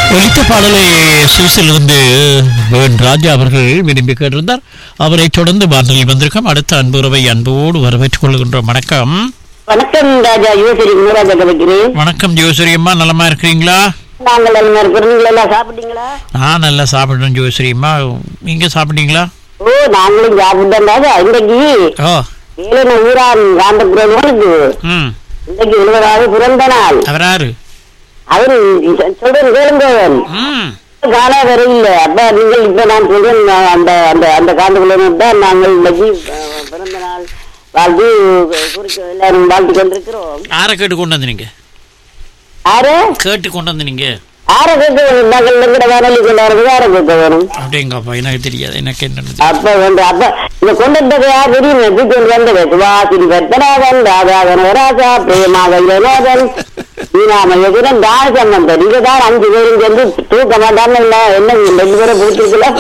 ஒலித்த பாடலை சுவிஸிலிருந்து வேன் ராஜா அவர்கள் விரும்பி கேட்டிருந்தார் அவரை தொடர்ந்து வானொலியில் வந்திருக்கோம் அடுத்த அன்புறவை அன்போடு வரவேற்றுக் கொள்கின்றோம் வணக்கம் வணக்கம் ராஜா யோசரி மூராஜா கதைக்கிறேன் வணக்கம் ஜோசரி அம்மா நலமா இருக்கிறீங்களா நாங்கள் எல்லாம் இருக்கிறோம் நீங்கள் எல்லாம் சாப்பிட்டீங்களா நான் நல்லா சாப்பிடுறேன் ஜோசரி அம்மா நீங்க சாப்பிட்டீங்களா ஓ நாங்களும் சாப்பிட்டோம் ராஜா இன்றைக்கு ஓ வேலன ஊரான் காந்தபுரனுக்கு ம் இன்றைக்கு எழுபதாவது பிறந்த நாள் அவராரு அவர் சொல்றேன் கேளுங்கவன் ம் காணா வரையில்லை அப்ப நீங்கள் இப்ப நான் சொல்றேன் நான் அந்த அந்த அந்த காந்தபுரம் தான் நாங்கள் இன்னைக்கு அஹ், பிறந்த நாள் வாழ்த்து குறிக்க எல்லாரும் வாழ்த்து கொண்டிருக்கிறோம் யாரை கேட்டு கொண்டு வந்தீங்க யாரு கேட்டு கொண்டு வந்தீங்க யாரை கேட்க வேணும் நாங்கள் எங்கட வானொலி கொண்டாடுறது யாரை கேட்க வேணும் அப்படிங்கப்பா எனக்கு தெரியாது எனக்கு என்னன்னு அப்ப வந்து அப்ப இந்த கொண்டது யார் தெரியும் எதிர்த்து வந்தது சுவாசிரி பத்மநாதன் ராஜாதன் ராஜா பிரேமாக இளநாதன் மீனாமயகுரன் தான சம்பந்தன் இங்க தான் அஞ்சு பேரும் சேர்ந்து தூக்க மாட்டாம இல்ல என்ன ரெண்டு பேரை போட்டிருக்கலாம்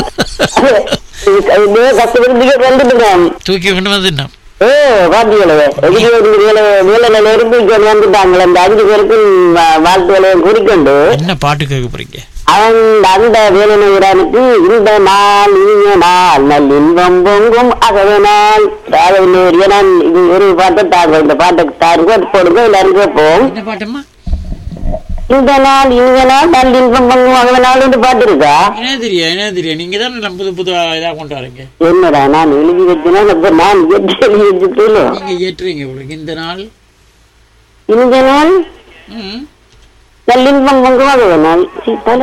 கஷ்டப்பட்டு வந்துட்டுதான் தூக்கி கொண்டு வந்துட்டோம் ஓ பாத்தீங்களே எதிரி ஒரு வேலை வேலை நிலை இருந்து இங்க வந்துட்டாங்களே அந்த அஞ்சு பேருக்கும் வா- வாழ்த்துக்களை குறிக்கொண்டு என்ன பாட்டு கேட்க போறீங்க அவன் அந்த வேலனுக்கு இந்த நாள் இனிய நாள் நல் இன்பம் பொங்கும் அகவே நாள் ராகவனூர் நான் இது ஒரு பாட்டை தாங்க இந்த பாட்டை தாருங்க அது போடுங்க எல்லாரும் கேட்போம் என்ன பாட்டம்மா இந்த நாள் இனிய நாள் நல் இன்பம் பொங்கும் அகவே நாள் என்று பாட்டு இருக்கா என்ன தெரியும் என்ன தெரியும் நீங்க தான் நம்ம புது புது இதா கொண்டு வரீங்க என்னடா நான் எழுதி வச்சுனா அப்ப நான் எட்டு எழுதி வச்சுட்டு நீங்க ஏற்றுறீங்க உங்களுக்கு இந்த நாள் இந்த நாள் ம் நல் இன்பம் பொங்கும் அகவே நாள் சீ, தலை.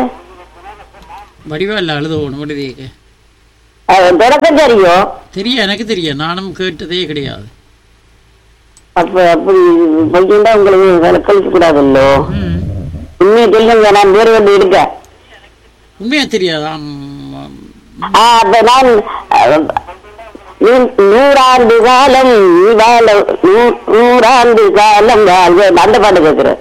வடிவா இல்ல அழுத ஒன்று விடுதீங்க அது தொடக்கம் தெரியும் தெரியும் எனக்கு தெரியும் நானும் கேட்டதே கிடையாது அப்ப அப்படி பையன்டா உங்களுக்கு வேலை கழிக்க கூடாதுல்லோ ம் உண்மையை சொல்லுங்க நான் வேறு வந்து இருக்கேன் உண்மையா தெரியாதா ம், ஆ, அப்ப நான் அஹ், நூ- நூறாண்டு காலம் நீ வாழ நூ- நூறாண்டு காலம் வாழ்க அந்த பாட்டு கேட்கிறேன்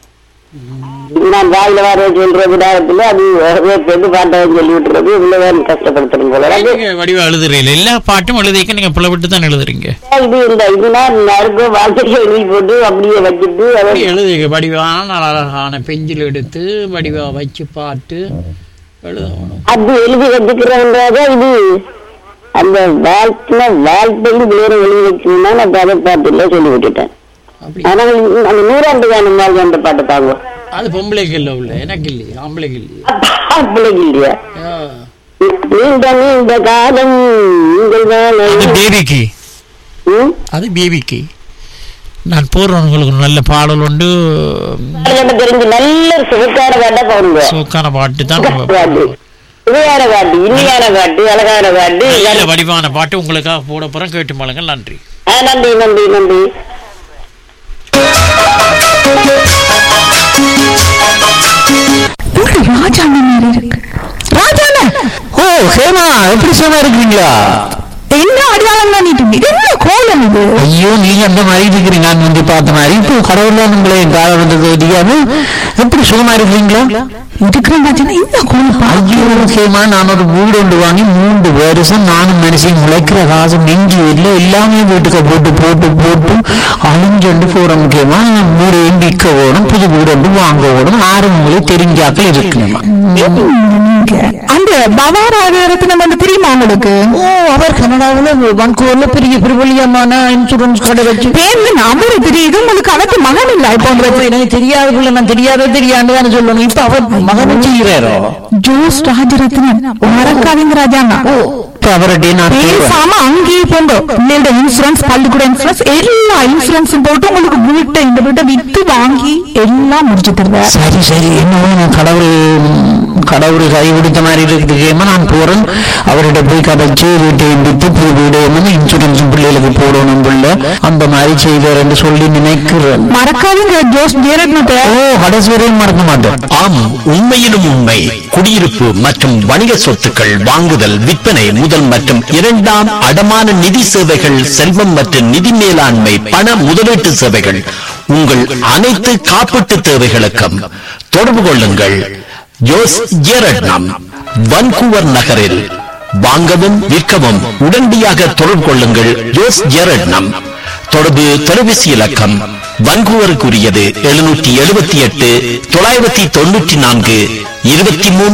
நான் வாயில வர சொல்ற விடாயத்துல அது பெண்ணு பாட்டை சொல்லி விட்டுறது இவ்வளவு கஷ்டப்படுத்துறேன் போல அது நீங்க வடிவா எழுதுறீங்க எல்லா பாட்டும் எழுதிக்க நீங்க புலவிட்டு தான் எழுதுறீங்க இது இந்த இதுனா நறுக்கு வாழ்க்கையை எழுதி போட்டு அப்படியே வச்சுட்டு அதை அப்படி எழுதுங்க வடிவான நல்ல அழகான பெஞ்சில் எடுத்து வடிவா வச்சு பாட்டு எழுதணும் அது எழுதி வச்சுக்கிறேன்றத இது அந்த வாழ்க்கை வாழ்க்கையும் வேற எழுதி வச்சுன்னா நான் அதை பாட்டுல சொல்லி விட்டுட்டேன் அப்படி ஆனால் இந்த- அந்த நூறாண்டு காணும் வாழ்க்கை அந்த பாட்டு தாங்க அது பொம்பளைக்கு இல்லை உள்ள எனக்கு இல்லையே ஆம்பளைக்கு இல்லையே பிள்ளைக்கு இல்லையா ஆ. நீண்ட நீண்ட காலம் உங்கள் வேலை அது பேபிக்கு ம்? அது பேபிக்கு நான் போடுறேன் உங்களுக்கு நல்ல பாடல் உண்டு எனக்கு தெரிஞ்சு நல்ல சுகக்கார காட்டா போடுங்க சூக்கான பாட்டு தான் காட்டு சுவையான காட்டு இனிமையான காட்டு அழகான காட்டு நல்ல வடிவான பாட்டு உங்களுக்காக போட போறேன் கேட்டு மாளுங்க நன்றி ஆ, நன்றி நன்றி நன்றி ஒரு ராஜாண்ண மாதிரி இருக்கு ராஜாண்ண ஓ ஹேமா எப்படி சும்மா இருக்கிறீங்களா என்ன அடையாளம் பண்ணிட்டு இது என்ன கோலம் இது ஐயோ நீங்க அந்த மாதிரி இருக்கிறீங்க நான் வந்து பார்த்த மாதிரி இப்போ கடவுள்ல உங்களை கால வந்தது தெரியாம எப்படி சுகமா இருக்கிறீங்களா இருக்கிற ராஜாண்ணா இந்த கோலம் ஐயோ ஹேமா நான் ஒரு வீடு ஒன்று வாங்கி மூன்று வருஷம் நானும் மனுஷன் முளைக்கிற காசு நெஞ்சு இல்லை எல்லாமே வீட்டுக்கு போட்டு போட்டு போட்டு அழிஞ்சொண்டு போற முக்கியமா வீடையும் விற்க ஓடும் புது வீடு ஒன்று வாங்க ஓடும் ஆறு உங்களே தெரிஞ்சாக்கள் இருக்கணுமா நீங்க அந்த பவாராஜரத்னம் வந்து தெரியுமா உங்களுக்கு ஓ அவர் கனடாவில் வன்கூர்ல பெரிய பிரபலியமான இன்சூரன்ஸ் கடை வச்சு பேர்ல நம்பர் தெரியுது உங்களுக்கு அவருக்கு மகன் இல்ல இப்போ போன்ற எனக்கு தெரியாதுக்குள்ள நான் தெரியாத தெரியாண்டு தானே சொல்லணும் இப்ப அவர் மகன் செய்கிறாரோ ஜோஸ் ராஜரத்னம் மறக்காதீங்க ராஜாண்ணா இப்ப அவர்கிட்ட நான் கேட்கிறேன். பேசாம அங்கேயே போங்க பிள்ளையோட இன்சூரன்ஸ் பள்ளிக்கூட இன்சூரன்ஸ் எல்லா இன்சூரன்ஸும் போட்டு உங்களுக்கு வீட்டை இந்த வீட்டை வித்து வாங்கி எல்லாம் முடிச்சு தருவார் சரி சரி என்ன நான் கடவுள் கடவுள் கை கொடுத்த மாதிரி இருக்குதுக்கேமா நான் போறேன் அவர்கிட்ட போய் கதைச்சு வீட்டை விட்டு புது வீடு என்னமோ இன்சூரன்ஸ் பிள்ளைகளுக்கு போடணும் பிள்ளை அந்த மாதிரி செய்வார் என்று சொல்லி நினைக்கிறேன் மறக்காதீங்க ஜோஸ் ஜெயரத்னத்தை ஓ கடைசி வரையும் மறக்க மாட்டேன் ஆம் உண்மையிலும் உண்மை குடியிருப்பு மற்றும் வணிக சொத்துக்கள் வாங்குதல் விற்பனை முதல் மற்றும் இரண்டாம் அடமான நிதி சேவைகள் செல்வம் மற்றும் நிதி மேலாண்மை பண முதலீட்டு சேவைகள் உங்கள் அனைத்து காப்பீட்டு தேவைகளுக்கும் தொடர்பு கொள்ளுங்கள் ஜோஸ் ஜேரட்னம் வன்கூவர் நகரில் வாங்கவும் விற்கவும் உடனடியாக தொடர்பு கொள்ளுங்கள் ஜோஸ் ஜேரட்னம் தொடர்பு தொலைபேசி இலக்கம் வன்கூவருக்குரியது எழுநூற்றி எழுபத்தி எட்டு தொள்ளாயிரத்தி தொண்ணூற்றி நான்கு இருபத்தி மூன்று